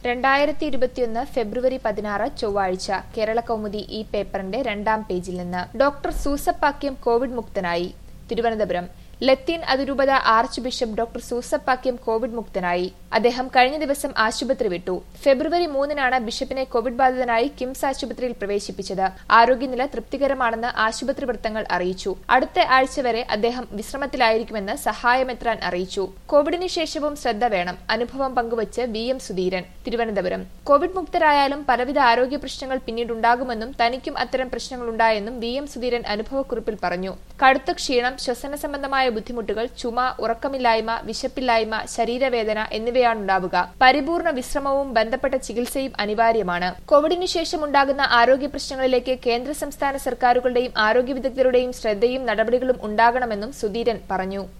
രണ്ടായിരത്തി ഇരുപത്തിയൊന്ന് ഫെബ്രുവരി പതിനാറ് ചൊവ്വാഴ്ച കേരള കൗമുദി ഈ പേപ്പറിന്റെ രണ്ടാം പേജിൽ നിന്ന് ഡോക്ടർ സൂസപ്പാക്യം കോവിഡ് മുക്തനായി തിരുവനന്തപുരം ലത്തീൻ അതിരൂപത archbishop doctor Soosapakiam covid മുക്തനായി അദ്ദേഹം കഴിഞ്ഞ ദിവസം ആശുപത്രി വിട്ടു ഫെബ്രുവരി മൂന്നിനാണ് ബിഷപ്പിനെ കോവിഡ് ബാധിതനായി കിംസ് ആശുപത്രിയിൽ പ്രവേശിപ്പിച്ചത് ആരോഗ്യനില തൃപ്തികരമാണെന്ന് ആശുപത്രി വൃത്തങ്ങൾ അറിയിച്ചു അടുത്ത ആഴ്ച വരെ അദ്ദേഹം വിശ്രമത്തിലായിരിക്കുമെന്ന് സഹായമെത്രാൻ അറിയിച്ചു കോവിഡിന് ശേഷവും ശ്രദ്ധ വേണം അനുഭവം പങ്കുവച്ച് V M Sudheeran Thiruvananthapuram covid മുക്തരായാലും പലവിധ ആരോഗ്യ പ്രശ്നങ്ങൾ പിന്നീടുണ്ടാകുമെന്നും തനിക്കും അത്തരം പ്രശ്നങ്ങളുണ്ടായെന്നും വി എം സുധീരൻ അനുഭവക്കുറിപ്പിൽ പറഞ്ഞു കടുത്ത ക്ഷീണം ശ്വസന സംബന്ധമായ ബുദ്ധിമുട്ടുകൾ ചുമ ഉറക്കമില്ലായ്മ വിശപ്പില്ലായ്മ ശരീരവേദന എന്നിവയാണുണ്ടാവുക പരിപൂർണ വിശ്രമവും ബന്ധപ്പെട്ട ചികിത്സയും അനിവാര്യമാണ് കോവിഡിനു ശേഷം ഉണ്ടാകുന്ന ആരോഗ്യ പ്രശ്നങ്ങളിലേക്ക് കേന്ദ്ര സംസ്ഥാന സർക്കാരുകളുടെയും ആരോഗ്യ വിദഗ്ധരുടെയും ശ്രദ്ധയും നടപടികളും ഉണ്ടാകണമെന്നും സുധീരൻ പറഞ്ഞു